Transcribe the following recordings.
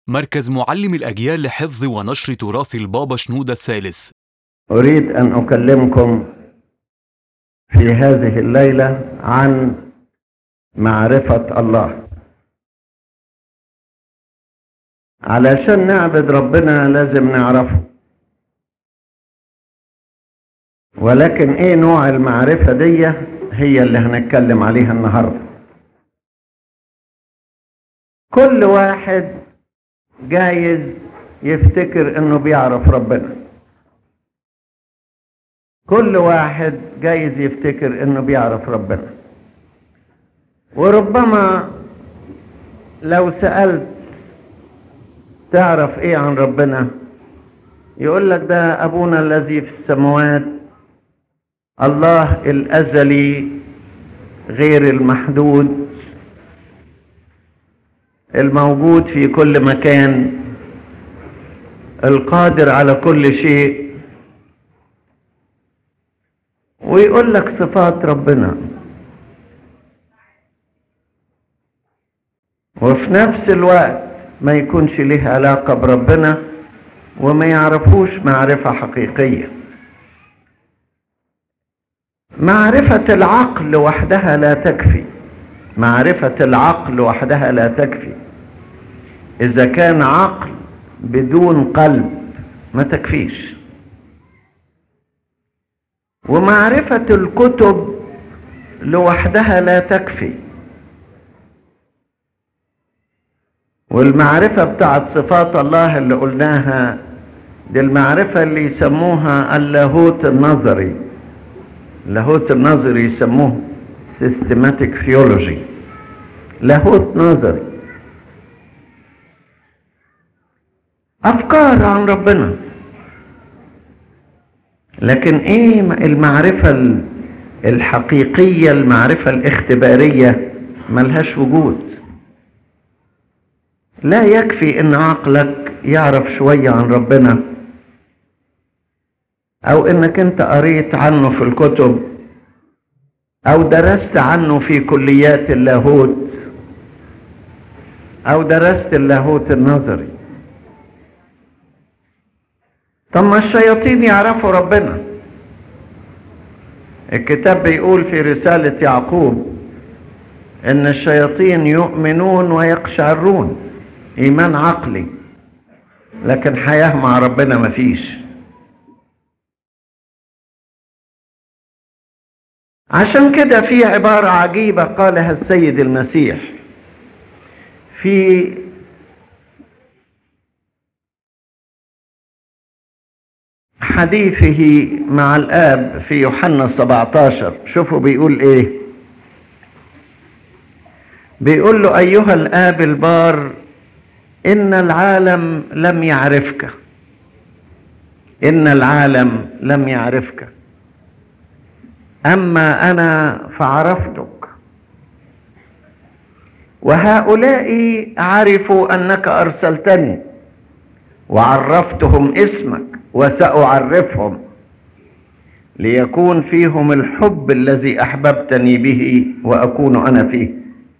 مركز معلم الأجيال لحفظ ونشر تراث البابا شنودة الثالث أريد أن أكلمكم في هذه الليلة عن معرفة الله علشان نعبد ربنا لازم نعرفه ولكن ايه نوع المعرفة دي هي اللي هنتكلم عليها النهاردة كل واحد جايز يفتكر انه بيعرف ربنا كل واحد جايز يفتكر انه بيعرف ربنا وربما لو سألت تعرف ايه عن ربنا يقول لك ده ابونا الذي في السماوات الله الازلي غير المحدود الموجود في كل مكان القادر على كل شيء ويقول لك صفات ربنا وفي نفس الوقت ما يكونش له علاقة بربنا وما يعرفوش معرفة حقيقية معرفة العقل وحدها لا تكفي معرفة العقل وحدها لا تكفي إذا كان عقل بدون قلب ما تكفيش ومعرفة الكتب لوحدها لا تكفي والمعرفة بتاعت صفات الله اللي قلناها دي المعرفة اللي يسموها اللاهوت النظري اللاهوت النظري يسموه systematic theology لاهوت نظري أفكار عن ربنا لكن ايه المعرفة الحقيقية المعرفة الاختبارية ملهاش وجود لا يكفي ان عقلك يعرف شوية عن ربنا او انك انت قريت عنه في الكتب او درست عنه في كليات اللاهوت او درست اللاهوت النظري طب ما الشياطين يعرفوا ربنا الكتاب بيقول في رسالة يعقوب ان الشياطين يؤمنون ويقشعرون ايمان عقلي لكن حياة مع ربنا مفيش عشان كده في عبارة عجيبة قالها السيد المسيح في حديثه مع الآب في يوحنا 17 شوفوا بيقول ايه بيقول له أيها الآب البار إن العالم لم يعرفك إن العالم لم يعرفك أما أنا فعرفتك وهؤلاء عرفوا أنك أرسلتني وعرفتهم اسمك وسأعرفهم ليكون فيهم الحب الذي أحببتني به وأكون أنا فيه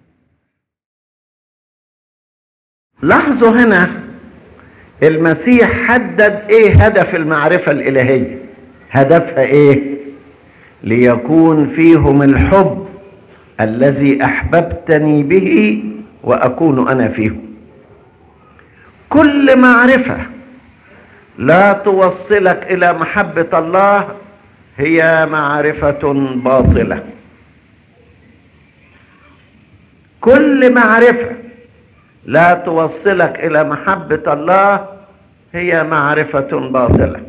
لاحظوا هنا المسيح حدد ايه هدف المعرفة الإلهية هدفها ايه ليكون فيهم الحب الذي أحببتني به وأكون أنا فيه كل معرفة لا توصلك إلى محبة الله هي معرفة باطلة كل معرفة لا توصلك إلى محبة الله هي معرفة باطلة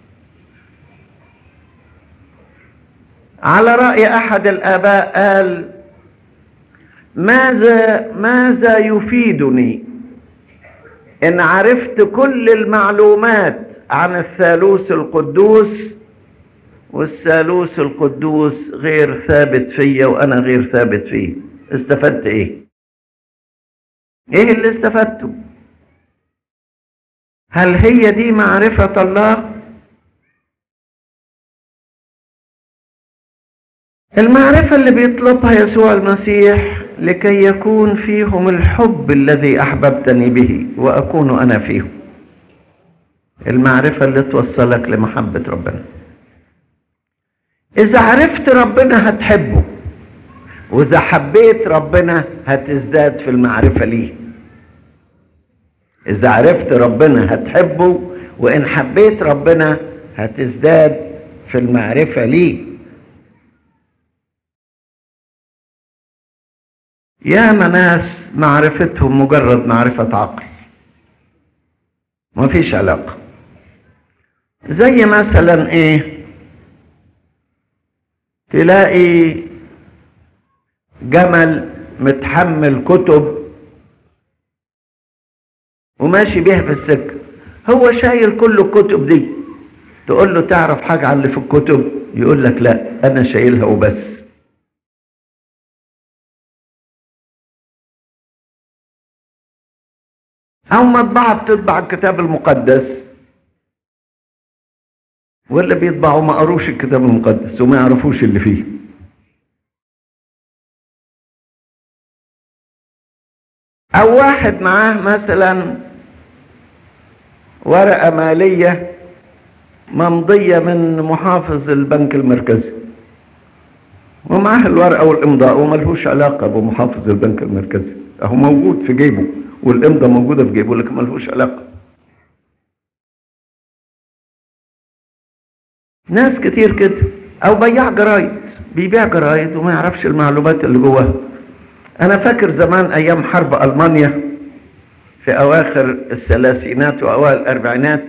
على رأي أحد الآباء قال ماذا ماذا يفيدني إن عرفت كل المعلومات عن الثالوث القدوس والثالوث القدوس غير ثابت فيا وأنا غير ثابت فيه استفدت إيه؟ إيه اللي استفدته؟ هل هي دي معرفة الله؟ المعرفة اللي بيطلبها يسوع المسيح لكي يكون فيهم الحب الذي احببتني به واكون انا فيهم المعرفه اللي توصلك لمحبه ربنا اذا عرفت ربنا هتحبه واذا حبيت ربنا هتزداد في المعرفه ليه اذا عرفت ربنا هتحبه وان حبيت ربنا هتزداد في المعرفه ليه يا ناس معرفتهم مجرد معرفة عقل مفيش علاقة زي مثلا ايه تلاقي جمل متحمل كتب وماشي بيها في السكة هو شايل كل الكتب دي تقول له تعرف حاجة عن اللي في الكتب يقول لك لا انا شايلها وبس أو مطبعة بتطبع الكتاب المقدس واللي بيطبعوا ما قروش الكتاب المقدس وما يعرفوش اللي فيه أو واحد معاه مثلا ورقة مالية ممضية من محافظ البنك المركزي ومعاه الورقة والإمضاء وملهوش علاقة بمحافظ البنك المركزي أهو موجود في جيبه والإمضة موجودة في جيبه لكن ملهوش علاقة ناس كتير كده أو بياع جرايد بيبيع جرايد وما يعرفش المعلومات اللي جواها أنا فاكر زمان أيام حرب ألمانيا في أواخر الثلاثينات وأوائل الأربعينات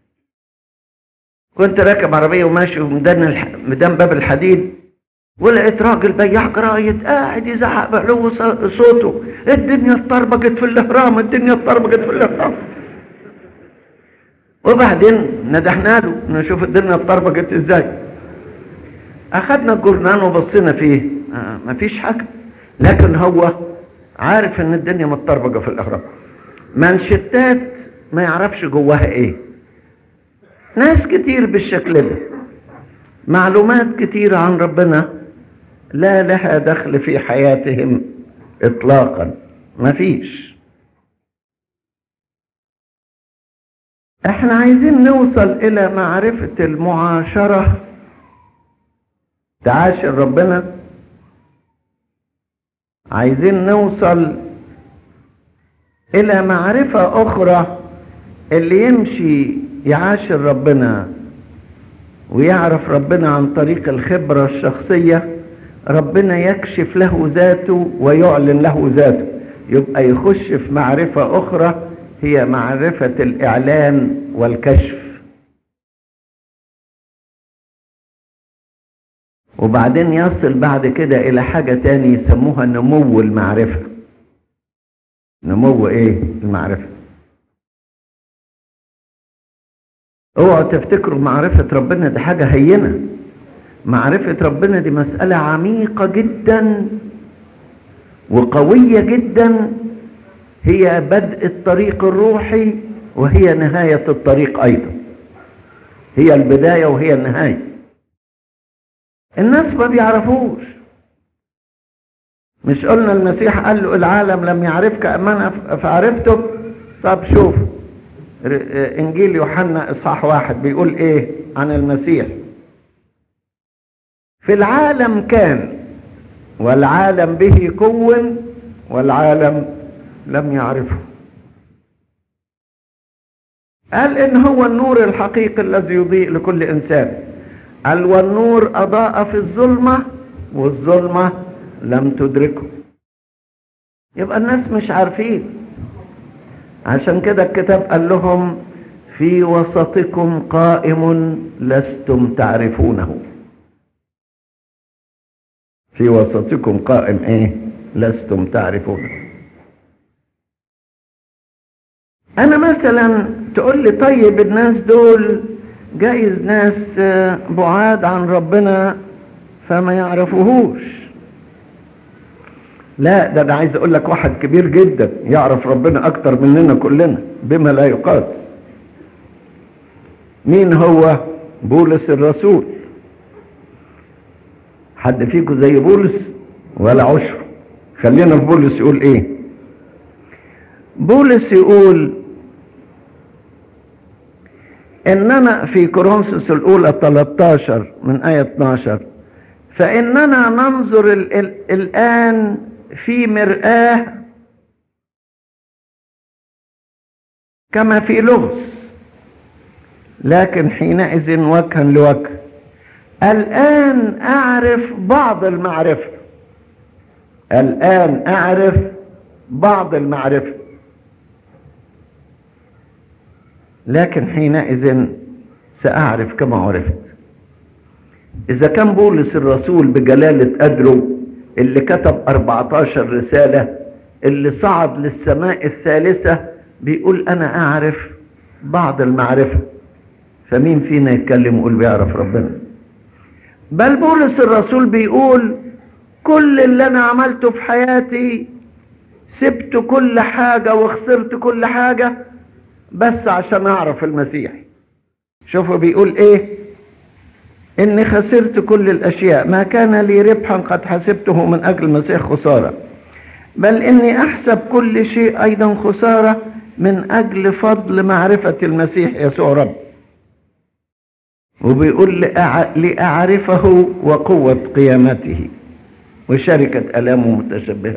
كنت راكب عربية وماشي ومدان الح... مدان باب الحديد ولقيت راجل بياع جرايد قاعد يزعق بعلو صوته الدنيا اتطربقت في الاهرام الدنيا اتطربقت في الاهرام وبعدين ندهنا له نشوف الدنيا اتطربقت ازاي اخدنا الجورنال وبصينا فيه آه مفيش حاجه لكن هو عارف ان الدنيا متطربقه في الاهرام منشتات ما يعرفش جواها ايه ناس كتير بالشكل ده معلومات كتير عن ربنا لا لها دخل في حياتهم اطلاقا مفيش احنا عايزين نوصل الى معرفة المعاشرة تعاشر ربنا عايزين نوصل الى معرفة اخرى اللي يمشي يعاشر ربنا ويعرف ربنا عن طريق الخبرة الشخصية ربنا يكشف له ذاته ويعلن له ذاته يبقى يخش في معرفة أخرى هي معرفة الإعلان والكشف وبعدين يصل بعد كده إلى حاجة تاني يسموها نمو المعرفة نمو إيه المعرفة اوعوا تفتكروا معرفة ربنا دي حاجة هينة معرفة ربنا دي مسألة عميقة جدا وقوية جدا هي بدء الطريق الروحي وهي نهاية الطريق أيضا هي البداية وهي النهاية الناس ما بيعرفوش مش قلنا المسيح قال له العالم لم يعرفك أما أنا فعرفتك طب شوف انجيل يوحنا اصحاح واحد بيقول ايه عن المسيح في العالم كان والعالم به كون والعالم لم يعرفه قال ان هو النور الحقيقي الذي يضيء لكل انسان قال والنور اضاء في الظلمه والظلمه لم تدركه يبقى الناس مش عارفين عشان كده الكتاب قال لهم في وسطكم قائم لستم تعرفونه في وسطكم قائم ايه لستم تعرفونه انا مثلا تقول لي طيب الناس دول جايز ناس بعاد عن ربنا فما يعرفوهوش لا ده انا عايز اقول لك واحد كبير جدا يعرف ربنا اكتر مننا كلنا بما لا يقاس مين هو بولس الرسول حد فيكم زي بولس ولا عشر خلينا في بولس يقول ايه بولس يقول اننا في كورنثوس الاولى 13 من ايه 12 فاننا ننظر ال ال الان في مرآة كما في لغز لكن حينئذ وجها لوجه الآن أعرف بعض المعرفة الآن أعرف بعض المعرفة لكن حينئذ سأعرف كما عرفت إذا كان بولس الرسول بجلالة قدره اللي كتب 14 رسالة اللي صعد للسماء الثالثة بيقول أنا أعرف بعض المعرفة فمين فينا يتكلم ويقول بيعرف ربنا بل بولس الرسول بيقول كل اللي أنا عملته في حياتي سبت كل حاجة وخسرت كل حاجة بس عشان أعرف المسيح شوفوا بيقول إيه إني خسرت كل الأشياء ما كان لي ربحا قد حسبته من أجل المسيح خسارة بل إني أحسب كل شيء أيضا خسارة من أجل فضل معرفة المسيح يسوع رب وبيقول لأع... لأعرفه وقوة قيامته وشركة ألامه متشبها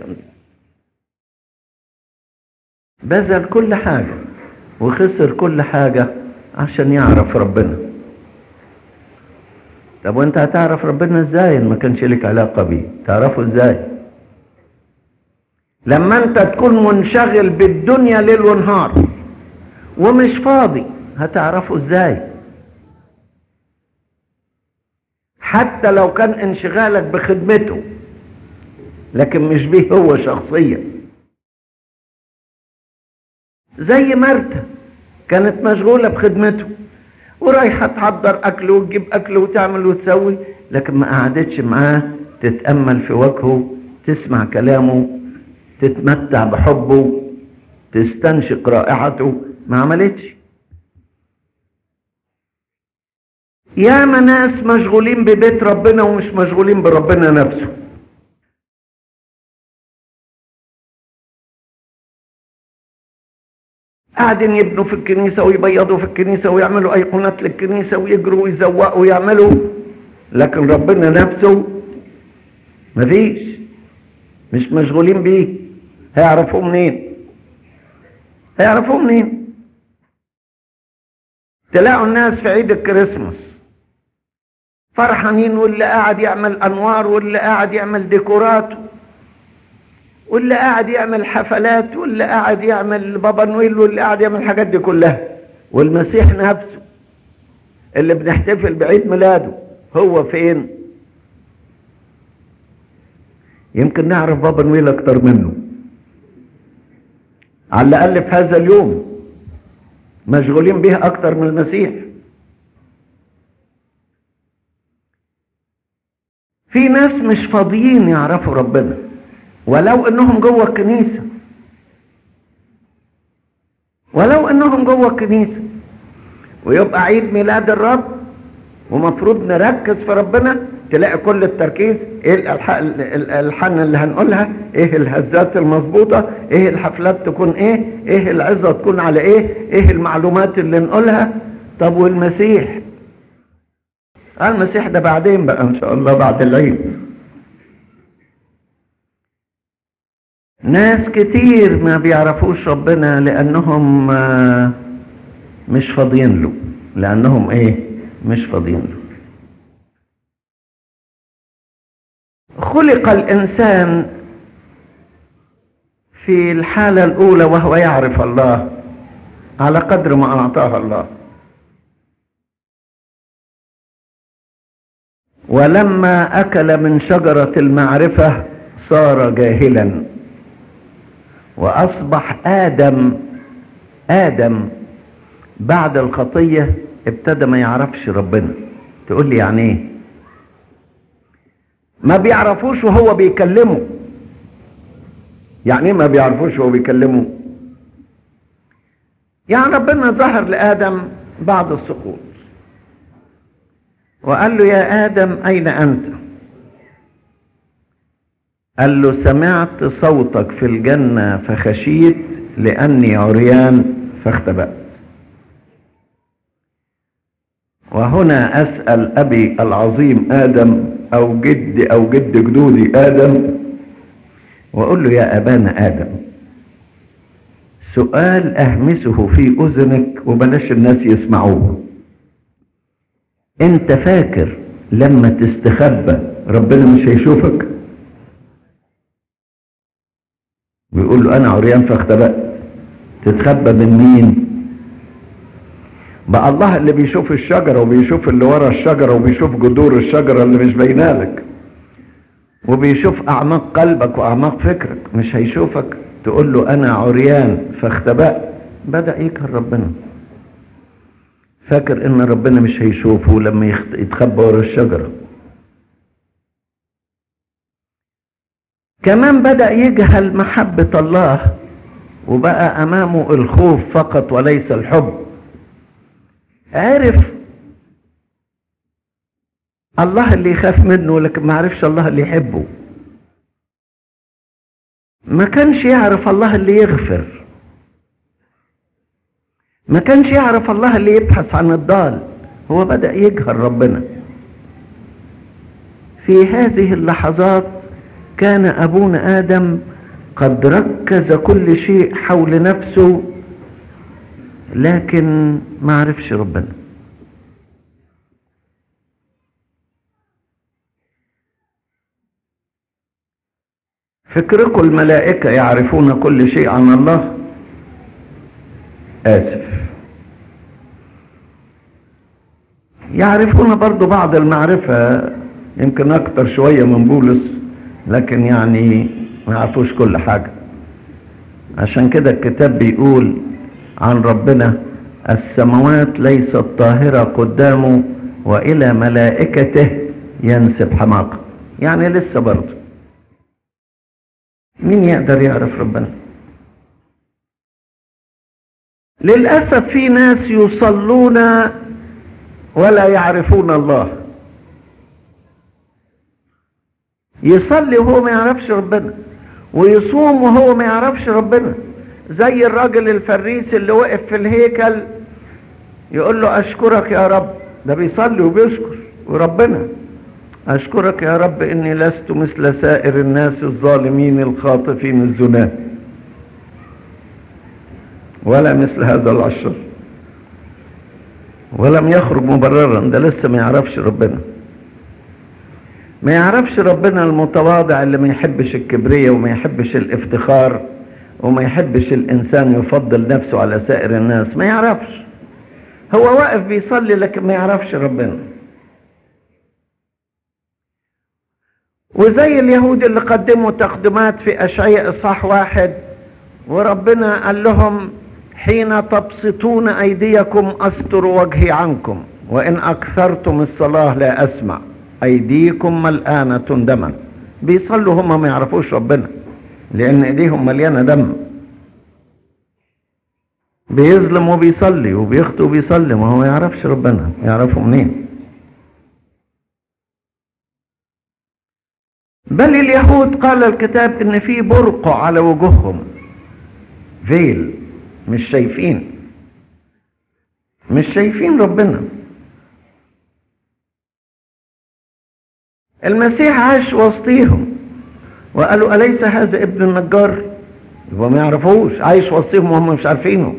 بذل كل حاجة وخسر كل حاجة عشان يعرف ربنا طب وانت هتعرف ربنا ازاي ان ما كانش لك علاقة بيه تعرفه ازاي لما انت تكون منشغل بالدنيا ليل ونهار ومش فاضي هتعرفه ازاي حتى لو كان انشغالك بخدمته لكن مش بيه هو شخصيا زي مرتا كانت مشغولة بخدمته ورايحة تحضر أكل وتجيب أكل وتعمل وتسوي لكن ما قعدتش معاه تتأمل في وجهه تسمع كلامه تتمتع بحبه تستنشق رائحته ما عملتش ياما ناس مشغولين ببيت ربنا ومش مشغولين بربنا نفسه قاعدين يبنوا في الكنيسة ويبيضوا في الكنيسة ويعملوا أيقونات للكنيسة ويجروا ويزوقوا ويعملوا لكن ربنا نفسه مفيش مش مشغولين بيه هيعرفوه منين هيعرفوه منين تلاقوا الناس في عيد الكريسماس فرحانين واللي قاعد يعمل انوار واللي قاعد يعمل ديكورات واللي قاعد يعمل حفلات واللي قاعد يعمل بابا نويل واللي قاعد يعمل الحاجات دي كلها والمسيح نفسه اللي بنحتفل بعيد ميلاده هو فين يمكن نعرف بابا نويل اكتر منه على الاقل في هذا اليوم مشغولين به اكتر من المسيح في ناس مش فاضيين يعرفوا ربنا ولو انهم جوه الكنيسة ولو انهم جوه الكنيسة ويبقى عيد ميلاد الرب ومفروض نركز في ربنا تلاقي كل التركيز ايه الالحان اللي هنقولها ايه الهزات المظبوطة ايه الحفلات تكون ايه ايه العظة تكون على ايه ايه المعلومات اللي نقولها طب والمسيح المسيح ده بعدين بقى ان شاء الله بعد العيد ناس كتير ما بيعرفوش ربنا لانهم مش فاضيين له لانهم ايه مش فاضيين له خلق الانسان في الحاله الاولى وهو يعرف الله على قدر ما اعطاه الله ولما اكل من شجره المعرفه صار جاهلا واصبح ادم ادم بعد الخطيه ابتدى ما يعرفش ربنا تقول لي يعني ايه ما بيعرفوش وهو بيكلمه يعني ايه ما بيعرفوش وهو بيكلمه يعني ربنا ظهر لادم بعد السقوط وقال له يا ادم اين انت قال له سمعت صوتك في الجنة فخشيت لأني عريان فاختبأت وهنا أسأل أبي العظيم آدم أو جدي أو جد جدودي آدم وأقول له يا أبانا آدم سؤال أهمسه في أذنك وبلاش الناس يسمعوه أنت فاكر لما تستخبى ربنا مش هيشوفك بيقول له أنا عريان فاختبأت تتخبى من مين بقى الله اللي بيشوف الشجرة وبيشوف اللي ورا الشجرة وبيشوف جذور الشجرة اللي مش باينه لك وبيشوف أعماق قلبك وأعماق فكرك مش هيشوفك تقول له أنا عريان فاختبأت بدأ يكره ربنا فاكر إن ربنا مش هيشوفه لما يخت- يتخبى ورا الشجرة كمان بدأ يجهل محبة الله وبقى أمامه الخوف فقط وليس الحب عرف الله اللي يخاف منه لكن ما عرفش الله اللي يحبه ما كانش يعرف الله اللي يغفر ما كانش يعرف الله اللي يبحث عن الضال هو بدأ يجهل ربنا في هذه اللحظات كان أبونا آدم قد ركز كل شيء حول نفسه لكن ما عرفش ربنا فكركم الملائكة يعرفون كل شيء عن الله آسف يعرفون برضو بعض المعرفة يمكن أكتر شوية من بولس لكن يعني ما يعرفوش كل حاجة عشان كده الكتاب بيقول عن ربنا السماوات ليست طاهرة قدامه وإلى ملائكته ينسب حماقة يعني لسه برضه مين يقدر يعرف ربنا للأسف في ناس يصلون ولا يعرفون الله يصلي وهو ما يعرفش ربنا ويصوم وهو ما يعرفش ربنا زي الراجل الفريس اللي وقف في الهيكل يقول له اشكرك يا رب ده بيصلي وبيشكر وربنا اشكرك يا رب اني لست مثل سائر الناس الظالمين الخاطفين الزناه ولا مثل هذا العشر ولم يخرج مبررا ده لسه ما يعرفش ربنا ما يعرفش ربنا المتواضع اللي ما يحبش الكبرية وما يحبش الافتخار وما يحبش الإنسان يفضل نفسه على سائر الناس ما يعرفش هو واقف بيصلي لكن ما يعرفش ربنا وزي اليهود اللي قدموا تقدمات في أشعياء إصحاح واحد وربنا قال لهم حين تبسطون أيديكم أستر وجهي عنكم وإن أكثرتم الصلاة لا أسمع أيديكم ملآنة دما بيصلوا هم ما يعرفوش ربنا لأن إيديهم مليانة دم بيظلم وبيصلي وبيخطئ وبيصلي ما هو ما يعرفش ربنا يعرفه منين بل اليهود قال الكتاب ان في برقع على وجوههم فيل مش شايفين مش شايفين ربنا المسيح عاش وسطيهم وقالوا أليس هذا ابن النجار يبقى ما يعرفوش عايش وسطيهم وهم مش عارفينه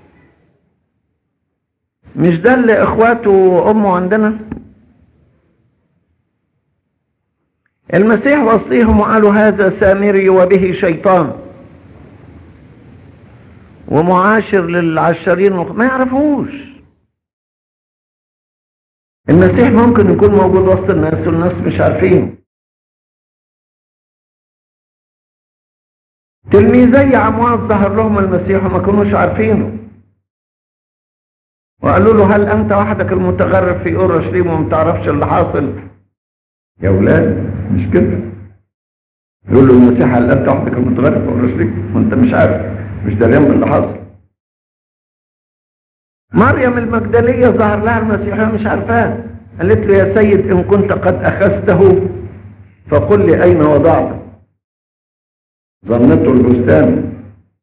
مش ده اللي اخواته وامه عندنا المسيح وسطيهم وقالوا هذا سامري وبه شيطان ومعاشر للعشرين ما يعرفوش المسيح ممكن يكون موجود وسط الناس والناس مش عارفين تلميذي عمواس ظهر لهم المسيح وما كانوش عارفينه وقالوا له هل انت وحدك المتغرب في اورشليم وما تعرفش اللي حاصل يا ولاد مش كده يقول له المسيح هل انت وحدك المتغرب في اورشليم وانت مش عارف مش دريان باللي حاصل مريم المجدلية ظهر لها المسيح وهي مش عارفاه قالت له يا سيد إن كنت قد أخذته فقل لي أين وضعته ظنته البستان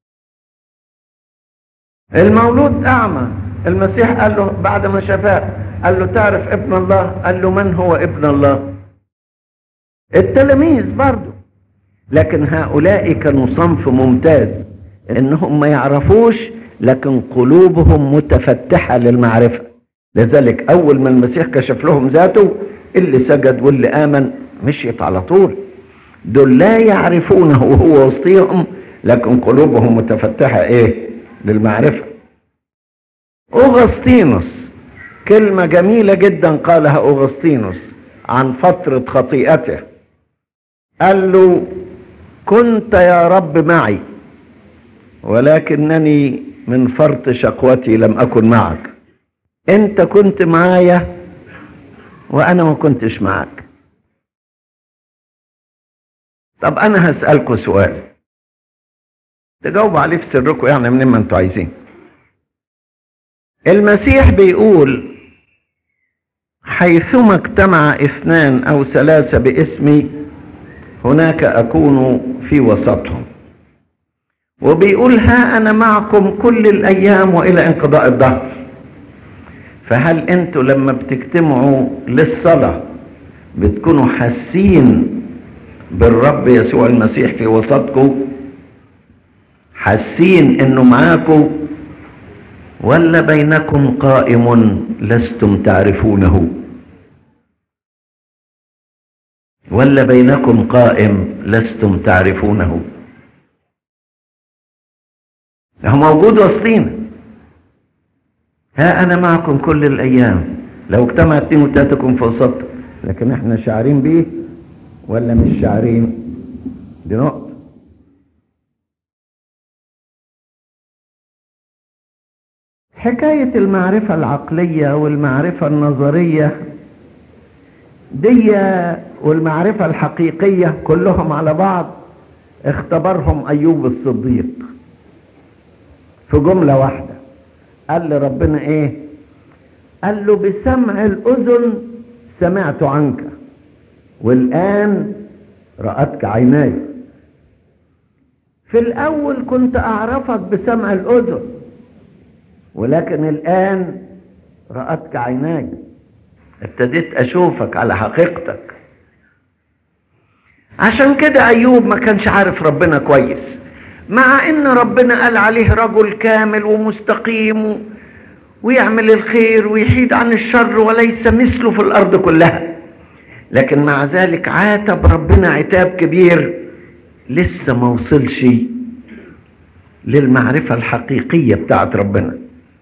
المولود أعمى المسيح قال له بعد ما شفاه قال له تعرف ابن الله قال له من هو ابن الله التلاميذ برضه لكن هؤلاء كانوا صنف ممتاز انهم ما يعرفوش لكن قلوبهم متفتحة للمعرفة لذلك اول ما المسيح كشف لهم ذاته اللي سجد واللي امن مشيت على طول دول لا يعرفونه وهو وسطيهم لكن قلوبهم متفتحة ايه للمعرفة أغسطينوس كلمة جميلة جدا قالها أغسطينوس عن فترة خطيئته قال له كنت يا رب معي ولكنني من فرط شقوتي لم أكن معك أنت كنت معايا وأنا ما كنتش معك طب أنا هسألكوا سؤال تجاوبوا عليه في سركم يعني منين ما انتوا عايزين المسيح بيقول حيثما اجتمع اثنان او ثلاثة باسمي هناك اكون في وسطهم وبيقول ها انا معكم كل الايام والى انقضاء الدهر فهل انتوا لما بتجتمعوا للصلاة بتكونوا حاسين بالرب يسوع المسيح في وسطكم حاسين انه معاكم ولا بينكم قائم لستم تعرفونه ولا بينكم قائم لستم تعرفونه هو موجود وسطينا ها انا معكم كل الايام لو اجتمع اتنين وتلاتكم في وسط لكن احنا شاعرين بيه ولا مش شاعرين دي نقطة حكاية المعرفة العقلية والمعرفة النظرية دي والمعرفة الحقيقية كلهم على بعض اختبرهم أيوب الصديق في جملة واحدة قال لربنا ايه قال له بسمع الأذن سمعت عنك والآن رأتك عيناي في الأول كنت أعرفك بسمع الأذن ولكن الآن رأتك عيناي ابتديت أشوفك على حقيقتك عشان كده أيوب ما كانش عارف ربنا كويس مع ان ربنا قال عليه رجل كامل ومستقيم ويعمل الخير ويحيد عن الشر وليس مثله في الارض كلها لكن مع ذلك عاتب ربنا عتاب كبير لسه ما وصلش للمعرفة الحقيقية بتاعت ربنا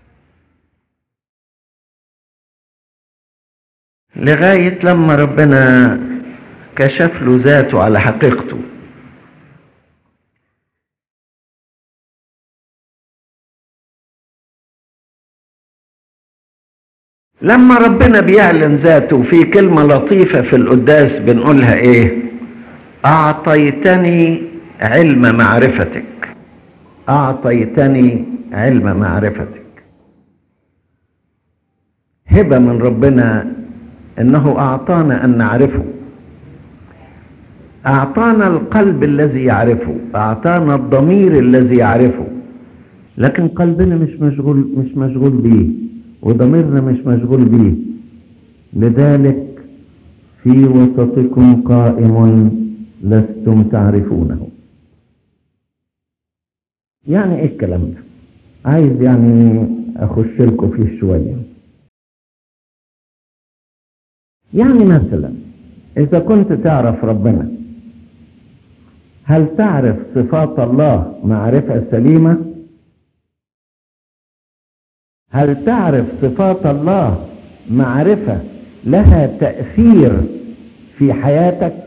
لغاية لما ربنا كشف له ذاته على حقيقته لما ربنا بيعلن ذاته في كلمة لطيفة في القداس بنقولها ايه اعطيتني علم معرفتك اعطيتني علم معرفتك هبة من ربنا انه اعطانا ان نعرفه اعطانا القلب الذي يعرفه اعطانا الضمير الذي يعرفه لكن قلبنا مش مشغول مش مشغول بيه وضميرنا مش مشغول بيه لذلك في وسطكم قائم لستم تعرفونه يعني ايه الكلام ده عايز يعني اخش لكم فيه شويه يعني مثلا اذا كنت تعرف ربنا هل تعرف صفات الله معرفه سليمه هل تعرف صفات الله معرفة لها تأثير في حياتك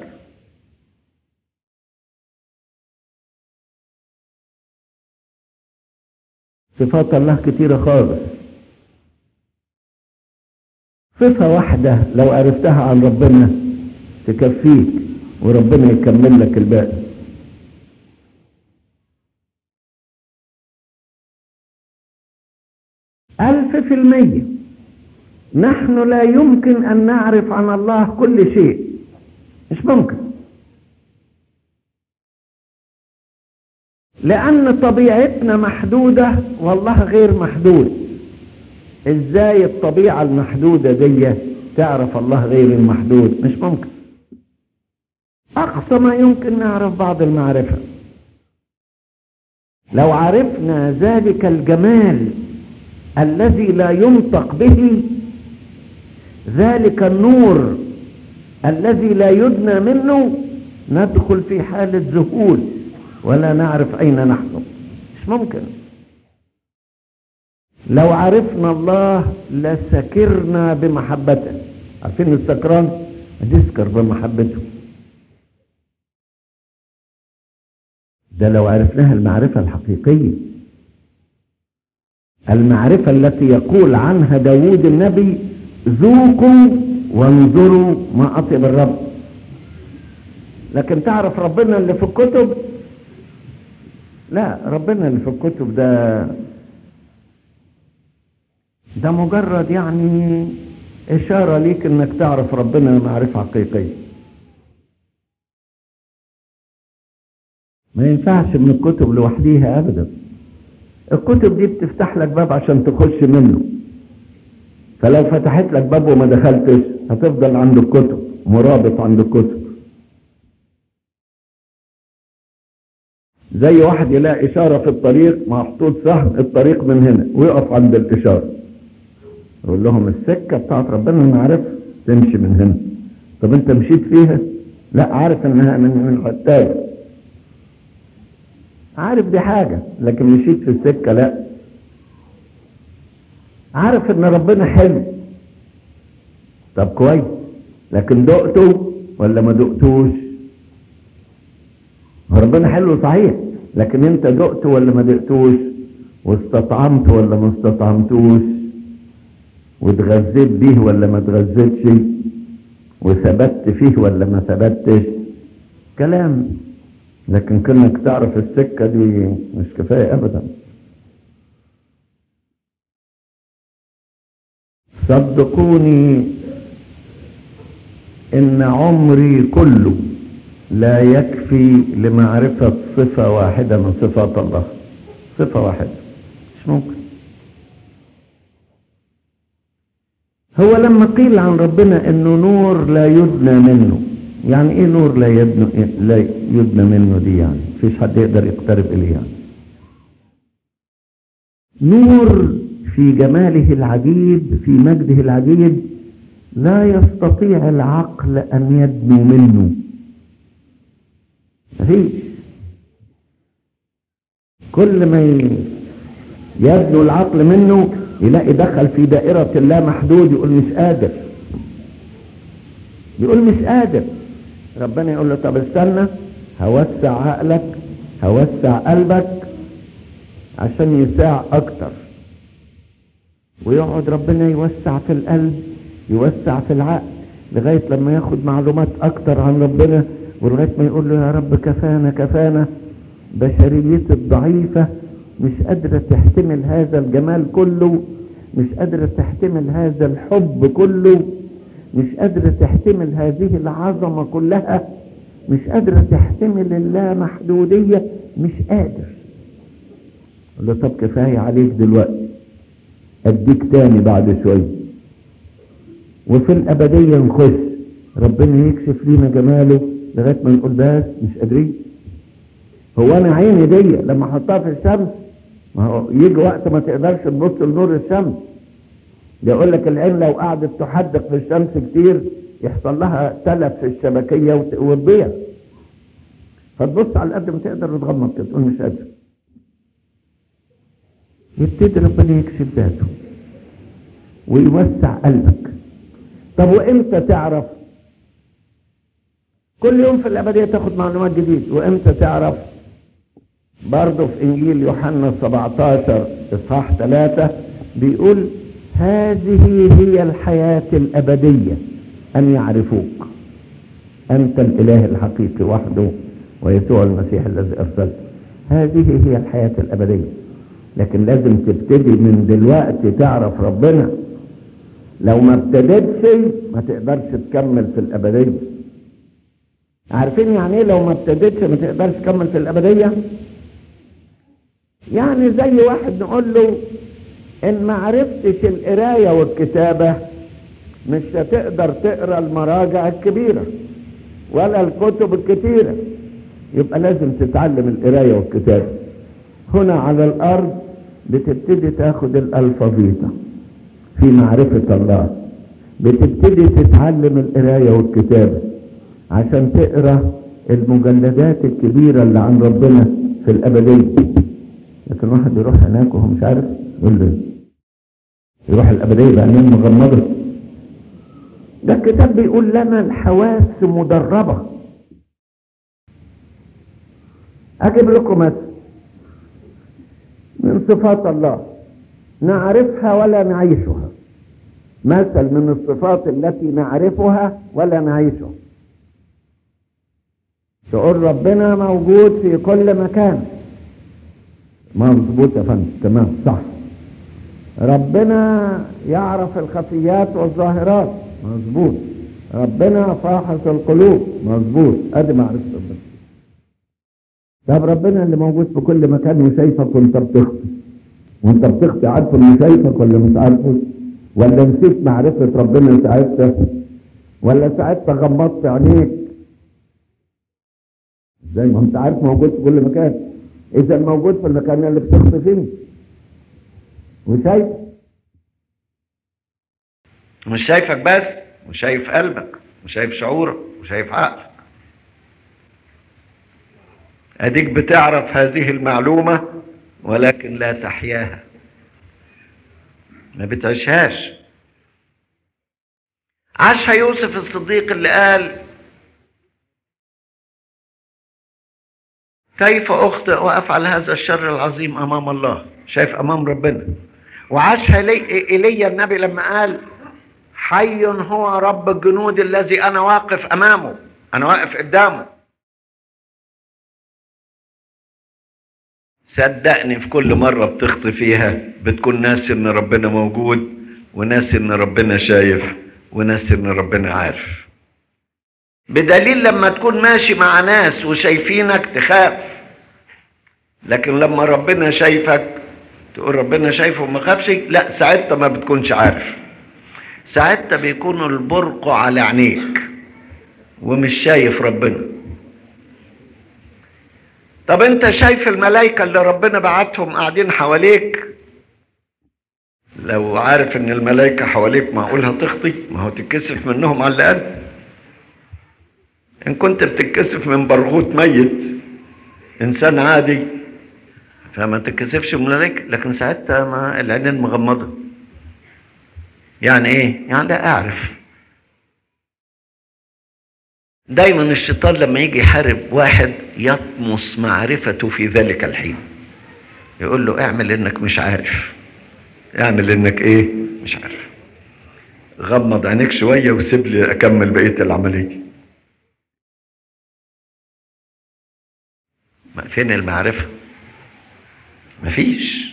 صفات الله كتيرة خالص صفة واحدة لو عرفتها عن ربنا تكفيك وربنا يكمل لك الباقي ألف في المية نحن لا يمكن أن نعرف عن الله كل شيء مش ممكن لأن طبيعتنا محدودة والله غير محدود ازاي الطبيعة المحدودة دي تعرف الله غير المحدود مش ممكن أقصى ما يمكن نعرف بعض المعرفة لو عرفنا ذلك الجمال الذي لا ينطق به ذلك النور الذي لا يدنى منه ندخل في حالة ذهول ولا نعرف أين نحن مش ممكن لو عرفنا الله لسكرنا بمحبته عارفين السكران تسكر بمحبته ده لو عرفناها المعرفة الحقيقية المعرفة التي يقول عنها داود النبي ذوقوا وانظروا ما أطيب الرب لكن تعرف ربنا اللي في الكتب لا ربنا اللي في الكتب ده ده مجرد يعني إشارة ليك إنك تعرف ربنا معرفة حقيقية ما ينفعش من الكتب لوحديها أبدا الكتب دي بتفتح لك باب عشان تخش منه فلو فتحت لك باب وما دخلتش هتفضل عند الكتب مرابط عند الكتب زي واحد يلاقي إشارة في الطريق محطوط سهم الطريق من هنا ويقف عند الإشارة يقول لهم السكة بتاعت ربنا أنا عارفها تمشي من هنا طب أنت مشيت فيها؟ لا عارف إنها من من الحتاية عارف دي حاجة لكن مشيت في السكة لا عارف إن ربنا حلو طب كويس لكن دقته ولا ما دقتوش؟ ربنا حلو صحيح لكن انت دقت ولا ما دقتوش واستطعمت ولا ما استطعمتوش واتغذيت بيه ولا ما اتغذيتش وثبت فيه ولا ما ثبتش كلام لكن كونك تعرف السكة دي مش كفاية ابدا صدقوني ان عمري كله لا يكفي لمعرفة صفة واحدة من صفات الله صفة واحدة مش ممكن هو لما قيل عن ربنا انه نور لا يدنى منه يعني ايه نور لا يدنى, لا يدنى منه دي يعني مفيش حد يقدر يقترب اليه يعني نور في جماله العجيب في مجده العجيب لا يستطيع العقل ان يدنو منه مفيش كل ما يبدو العقل منه يلاقي دخل في دائرة لا محدود يقول مش قادر يقول مش قادر ربنا يقول له طب استنى هوسع عقلك هوسع قلبك عشان يساع اكتر ويقعد ربنا يوسع في القلب يوسع في العقل لغاية لما ياخد معلومات اكتر عن ربنا ولغايه ما يقول له يا رب كفانا كفانا بشريتي الضعيفة مش قادرة تحتمل هذا الجمال كله مش قادرة تحتمل هذا الحب كله مش قادرة تحتمل هذه العظمة كلها مش قادرة تحتمل اللامحدودية مش قادر قال له طب كفاية عليك دلوقتي اديك تاني بعد شوية وفي الأبدية نخش ربنا يكشف لينا جماله لغايه ما نقول بس مش قادرين هو انا عيني دي لما احطها في الشمس ما هو يجي وقت ما تقدرش تبص لنور الشمس يقول لك العين لو قعدت تحدق في الشمس كتير يحصل لها تلف في الشبكيه وتضيع فتبص على قد ما تقدر وتغمض كده تقول مش قادر يبتدي ربنا يكشف ذاته ويوسع قلبك طب وامتى تعرف كل يوم في الأبدية تاخد معلومات جديد وإمتى تعرف برضه في إنجيل يوحنا 17 إصحاح 3 بيقول هذه هي الحياة الأبدية أن يعرفوك أنت الإله الحقيقي وحده ويسوع المسيح الذي أرسلته هذه هي الحياة الأبدية لكن لازم تبتدي من دلوقتي تعرف ربنا لو ما ابتديتش ما تقدرش تكمل في الأبدية عارفين يعني ايه لو ما ابتديتش ما تقدرش تكمل في الابديه يعني زي واحد نقول له ان ما عرفتش القراية والكتابة مش هتقدر تقرا المراجع الكبيرة ولا الكتب الكتيرة يبقى لازم تتعلم القراية والكتابة هنا على الارض بتبتدي تاخد الالفابيتا في معرفة الله بتبتدي تتعلم القراية والكتابة عشان تقرا المجلدات الكبيرة اللي عن ربنا في الأبدية لكن واحد يروح هناك وهو مش عارف يقول له يروح الأبدية بعينين مغمضة ده الكتاب بيقول لنا الحواس مدربة أجيب لكم مثل من صفات الله نعرفها ولا نعيشها مثل من الصفات التي نعرفها ولا نعيشها تقول ربنا موجود في كل مكان مظبوط يا فندم تمام صح ربنا يعرف الخفيات والظاهرات مظبوط ربنا فاحص القلوب مظبوط ادي معرفه ربنا طب ربنا اللي موجود في كل مكان وشايفك وانت بتخطي وانت بتخطي عارفه انه شايفك ولا مش عارفه ولا نسيت معرفه ربنا ساعتها ولا ساعتها غمضت عينيك زي ما انت عارف موجود في كل مكان اذا موجود في المكان اللي بتخطي فيه وشايف مش شايفك بس وشايف قلبك وشايف شعورك وشايف عقلك اديك بتعرف هذه المعلومة ولكن لا تحياها ما بتعيشهاش عاشها يوسف الصديق اللي قال كيف اخطئ وافعل هذا الشر العظيم امام الله شايف امام ربنا وعاشها لي ايليا النبي لما قال حي هو رب الجنود الذي انا واقف امامه انا واقف قدامه صدقني في كل مرة بتخطي فيها بتكون ناسي ان ربنا موجود وناسي ان ربنا شايف وناسي ان ربنا عارف بدليل لما تكون ماشي مع ناس وشايفينك تخاف لكن لما ربنا شايفك تقول ربنا شايفه وما خافش لا ساعتها ما بتكونش عارف ساعتها بيكون البرق على عينيك ومش شايف ربنا طب انت شايف الملائكة اللي ربنا بعتهم قاعدين حواليك لو عارف ان الملائكة حواليك معقول هتخطي ما هو تتكسف منهم على الاقل ان كنت بتتكسف من برغوت ميت انسان عادي فما تتكسفش من الملائكة لكن ساعتها ما العينين مغمضة يعني ايه يعني لا اعرف دايما الشيطان لما يجي يحارب واحد يطمس معرفته في ذلك الحين يقول له اعمل انك مش عارف اعمل انك ايه مش عارف غمض عينيك شوية وسيب لي اكمل بقية العملية فين المعرفة مفيش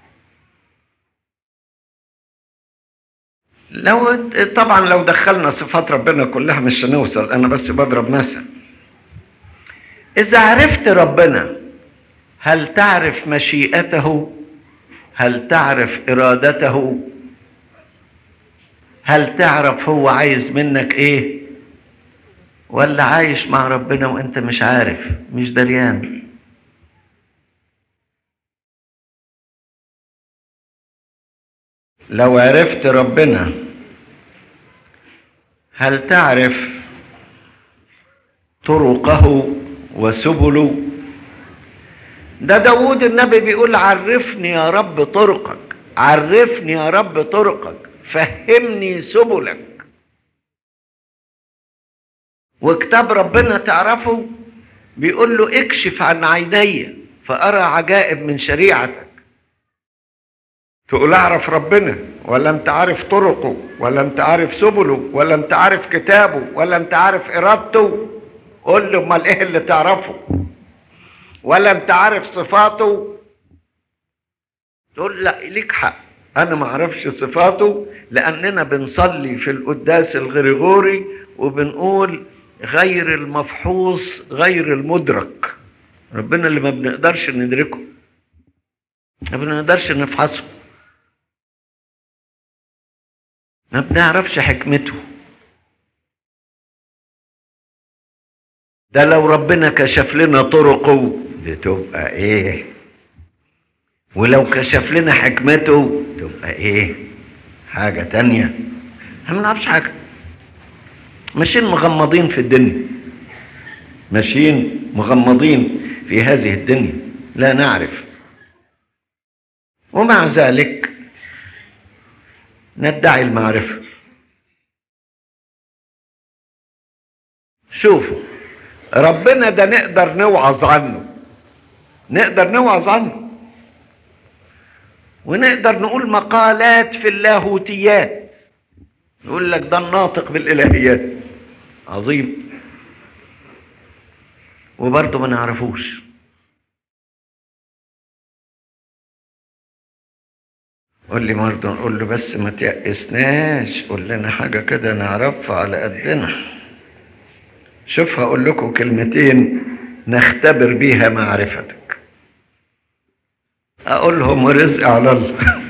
لو طبعا لو دخلنا صفات ربنا كلها مش هنوصل انا بس بضرب مثل اذا عرفت ربنا هل تعرف مشيئته هل تعرف ارادته هل تعرف هو عايز منك ايه ولا عايش مع ربنا وانت مش عارف مش دريان لو عرفت ربنا هل تعرف طرقه وسبله ده داود النبي بيقول عرفني يا رب طرقك عرفني يا رب طرقك فهمني سبلك وكتاب ربنا تعرفه بيقول له اكشف عن عيني فأرى عجائب من شريعتك تقول اعرف ربنا ولا انت عارف طرقه ولا انت عارف سبله ولا انت عارف كتابه ولا انت عارف ارادته قول له امال ايه اللي تعرفه ولا انت عارف صفاته تقول لا ليك حق انا ما اعرفش صفاته لاننا بنصلي في القداس الغريغوري وبنقول غير المفحوص غير المدرك ربنا اللي ما بنقدرش ندركه ما بنقدرش نفحصه ما بنعرفش حكمته ده لو ربنا كشف لنا طرقه بتبقى ايه ولو كشف لنا حكمته تبقى ايه حاجة تانية احنا ما نعرفش حاجة ماشيين مغمضين في الدنيا ماشيين مغمضين في هذه الدنيا لا نعرف ومع ذلك ندعي المعرفة شوفوا ربنا ده نقدر نوعظ عنه نقدر نوعظ عنه ونقدر نقول مقالات في اللاهوتيات يقول لك ده الناطق بالالهيات عظيم وبرضه ما نعرفوش قول لي برضه نقول له بس ما تيأسناش قول لنا حاجة كده نعرفها على قدنا شوف هقول لكم كلمتين نختبر بيها معرفتك اقولهم ورزق على الله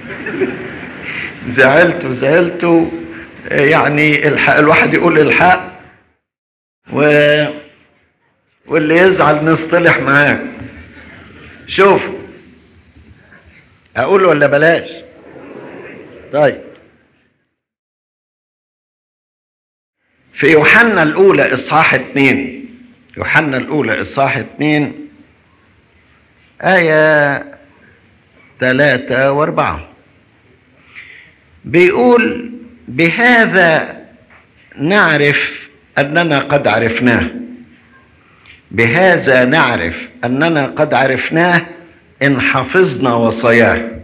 زعلت زعلت يعني الحق الواحد يقول الحق و واللي يزعل نصطلح معاه شوف اقول ولا بلاش طيب في يوحنا الأولى إصحاح اتنين يوحنا الأولى إصحاح اتنين آية ثلاثة وأربعة بيقول بهذا نعرف أننا قد عرفناه بهذا نعرف أننا قد عرفناه إن حفظنا وصاياه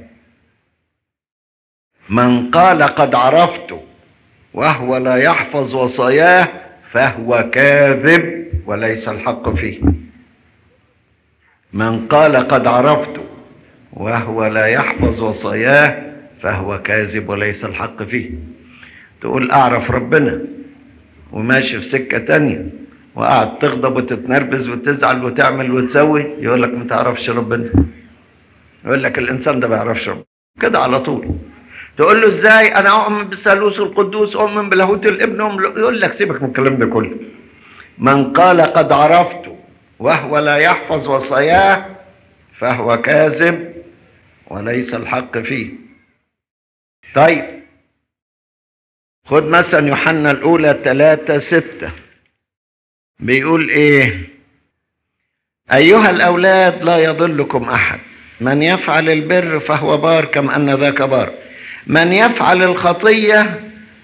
من قال قد عرفت وهو لا يحفظ وصاياه فهو كاذب وليس الحق فيه من قال قد عرفت وهو لا يحفظ وصاياه فهو كاذب وليس الحق فيه تقول اعرف ربنا وماشي في سكة تانية وقعد تغضب وتتنرفز وتزعل وتعمل وتسوي يقول لك ما تعرفش ربنا يقول لك الانسان ده ما يعرفش ربنا كده على طول تقول له ازاي انا اؤمن بالثالوث القدوس اؤمن بلاهوت الابن يقول لك سيبك من الكلام ده كله من قال قد عرفت وهو لا يحفظ وصاياه فهو كاذب وليس الحق فيه طيب خد مثلا يوحنا الاولى ثلاثة ستة بيقول ايه ايها الاولاد لا يضلكم احد من يفعل البر فهو بار كما ان ذاك بار من يفعل الخطية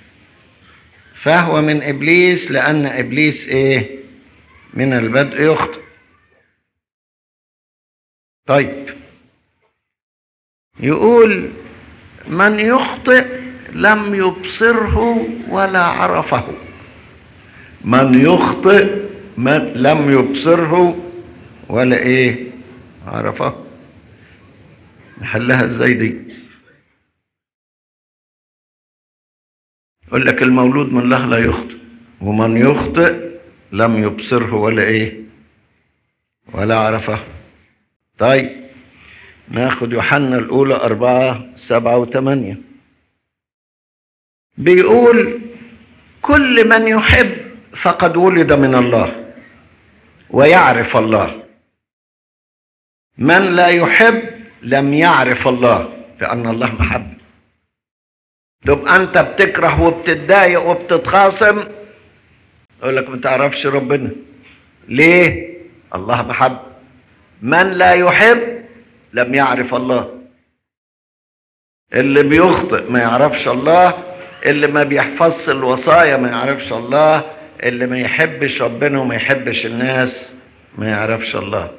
فهو من إبليس لأن إبليس إيه من البدء يخطئ طيب يقول من يخطئ لم يبصره ولا عرفه من يخطئ من لم يبصره ولا ايه عرفه نحلها ازاي دي يقول لك المولود من الله لا يخطئ ومن يخطئ لم يبصره ولا ايه ولا عرفه طيب ناخد يوحنا الأولى أربعة سبعة وثمانية بيقول كل من يحب فقد ولد من الله ويعرف الله من لا يحب لم يعرف الله لأن الله محب تبقى أنت بتكره وبتتضايق وبتتخاصم يقول لك ما تعرفش ربنا ليه؟ الله محب من لا يحب لم يعرف الله اللي بيخطئ ما يعرفش الله اللي ما بيحفظش الوصايا ما يعرفش الله اللي ما يحبش ربنا وما يحبش الناس ما يعرفش الله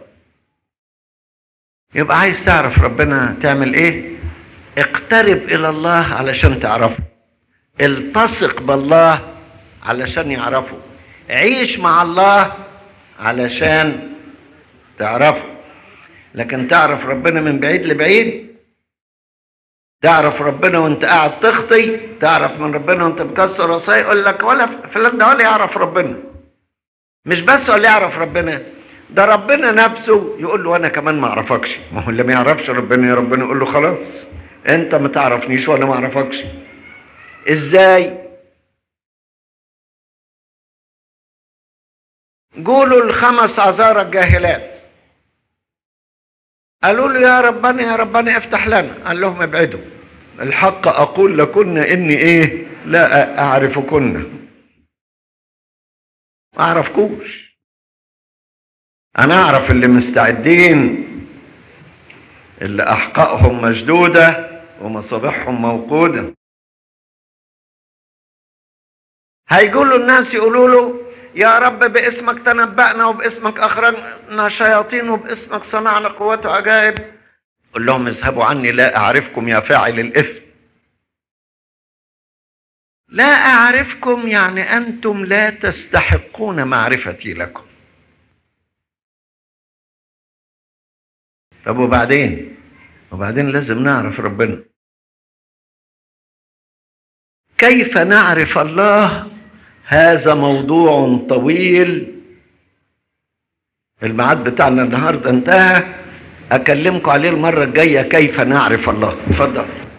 يبقى عايز تعرف ربنا تعمل ايه اقترب الى الله علشان تعرفه التصق بالله علشان يعرفه عيش مع الله علشان تعرفه لكن تعرف ربنا من بعيد لبعيد تعرف ربنا وانت قاعد تخطي تعرف من ربنا وانت بتكسر وصايا يقول لك ولا فلان ده ولا يعرف ربنا مش بس ولا يعرف ربنا ده ربنا نفسه يقول له انا كمان ما اعرفكش ما هو اللي ما يعرفش ربنا يا ربنا يقول له خلاص انت ما تعرفنيش وانا ما اعرفكش ازاي قولوا الخمس عذارى الجاهلات قالوا له يا ربنا يا ربنا افتح لنا قال لهم ابعدوا الحق اقول لكن اني ايه لا اعرفكن ما اعرفكوش انا اعرف اللي مستعدين اللي احقائهم مشدوده ومصابيحهم موقوده هيقولوا الناس يقولوا له يا رب باسمك تنبأنا وباسمك أخرجنا شياطين وباسمك صنعنا قوات وعجائب قل لهم اذهبوا عني لا أعرفكم يا فاعل الإثم لا أعرفكم يعني أنتم لا تستحقون معرفتي لكم طب وبعدين وبعدين لازم نعرف ربنا كيف نعرف الله هذا موضوع طويل الميعاد بتاعنا النهارده انتهى اكلمكم عليه المره الجايه كيف نعرف الله اتفضل